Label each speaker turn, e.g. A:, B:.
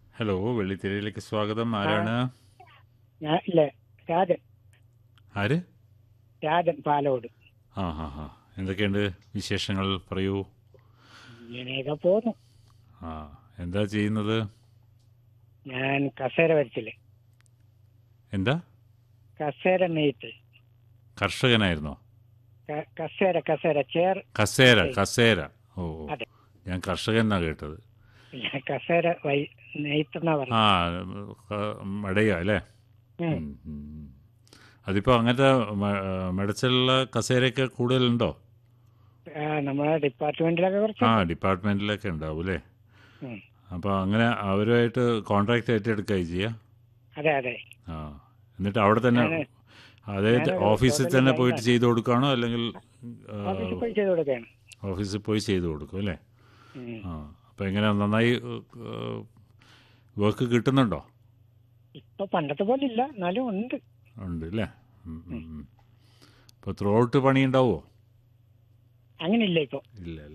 A: Hello വെള്ളിത്തിരയിലേക്ക് സ്വാഗതം ആരാണ്
B: ഞാൻ ഇല്ല രാജൻ
A: ആര്
B: രാജൻ പാലോട്
A: ആ ഹാ ഹാ എന്തൊക്കെയുണ്ട് വിശേഷങ്ങൾ പറയൂ
B: ഇങ്ങനെയൊക്കെ പോന്നു
A: ആ എന്താ ചെയ്യുന്നത്
B: ഞാൻ കസേര വരച്ചില്ലേ
A: എന്താ
B: കസേര നെയ്ത്ത്
A: കർഷകനായിരുന്നോ
B: ക- കസേര കസേര ചെയർ
A: കസേര കസേര ഓ ഓ.
B: അതെ.
A: ഞാൻ കർഷകൻ എന്നാ കേട്ടത്
B: ഞാൻ കസേര വൈ നെയ്ത്തെന്നാ പറഞ്ഞു
A: ആ ക- മടയ അല്ലേ
B: ഉം.
A: ഉം, ഉം. അതിപ്പോ അങ്ങനത്തെ മ- മെടച്ചിലുള്ള കസേരയൊക്കെ കൂടുതലുണ്ടോ
B: ആ, നമ്മളെ ഡിപ്പാർട്ട്മെന്റിലൊക്കെ കുറച്ച്
A: ആ ഡിപ്പാർട്ട്മെന്റിലൊക്കെ ഉണ്ടാവും അല്ലേ
B: ഉം.
A: അപ്പോൾ അങ്ങനെ അവരുമായിട്ട് കോൺട്രാക്ട് ഏറ്റെടുക്കുകയും ചെയ്യാം
B: അതെ അതെ
A: ആ എന്നിട്ട് അവിടെ തന്നെ
B: ഞാന്
A: അതായത്
B: ഞാനൊരു
A: ഓഫീസിൽ
B: ഹോട്ടലിൽ
A: തന്നെ പോയിട്ട്
B: ഡ്രൈവറാണ്.
A: ചെയ്തു കൊടുക്കുകയാണോ അല്ലെങ്കിൽ ആ,
B: ഓഫീസിൽ പോയി ചെയ്ത് കൊടുക്കുകയാണ്
A: ഓഫീസിൽ പോയി ചെയ്തു കൊടുക്കും അല്ലേ
B: ഉം.
A: ആ അപ്പോൾ എങ്ങനെ നന്നായി വർക്ക് കിട്ടുന്നുണ്ടോ
B: ഇപ്പൊ പണ്ടത്തെ പോലെ ഇല്ല എന്നാലും ഉണ്ട്
A: ഉണ്ട് അല്ലേ അപ്പോൾ ത്രൂ ഔട്ട് പണി ഉണ്ടാവുമോ
B: അങ്ങനെയില്ല ഇപ്പൊ
A: ഇല്ല